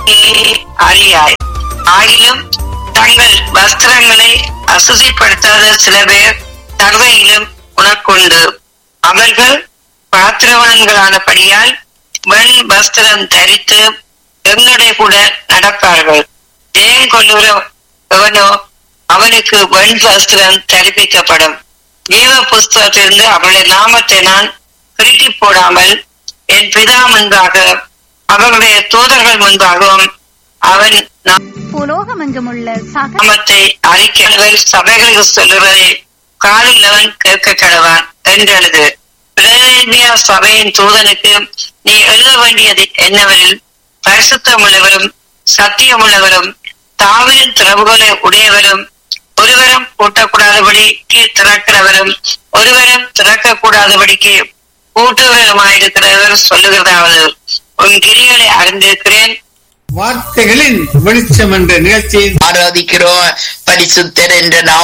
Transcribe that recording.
நீ அறியாய் ஆகிலும் தங்கள் வஸ்திரங்களை அசுதிப்படுத்தாத சில பேர் தர்வையிலும் உனக்குண்டு அவர்கள் பாத்திரவான்களானபடியால் வெண் வஸ்திரம் தரித்து எங்களுடைய கூட நடப்பார்கள் ஜெயம் கொள்ளுகிற எவனோ அவனுக்கு வெண் வஸ்திரம் தரிப்பிக்கப்படும் ஜீவ புஸ்தகத்திலிருந்து அவருடைய நாமத்தை நான் கிருட்டி போடாமல் என் பிதா முன்பாக அவருடைய தூதர்கள் முன்பாகவும் அவன் புலோகமெங்குமுள்ள சகல நாமத்தை அறிக்கைகள் சபைகளுக்கு சொல்லுவதை காலில்லவன் கேட்க கடவான் என்றெழுது பிளேமியா சபையின் தூதனுக்கு நீ எழுத வேண்டியது என்னவெனில் பரிசுத்தமுள்ளவரும் சத்தியமுள்ளவரும் தாவின் திறவுகளை உடையவரும் ஒருவரும் பூட்டக்கூடாதபடிக்கு திறக்கிறவரும் ஒருவரும் திறக்கக்கூடாதபடிக்கு பூட்டுவருமாயிருக்கிறவர் சொல்லுகிறதாவது உன் கிரிகளை அறிந்திருக்கிறேன் வார்த்தைகளின் வெளிச்சம் என்ற நிகழ்ச்சியில் ஆராதிக்கிறோம் பரிசுத்தர் என்ற நாம்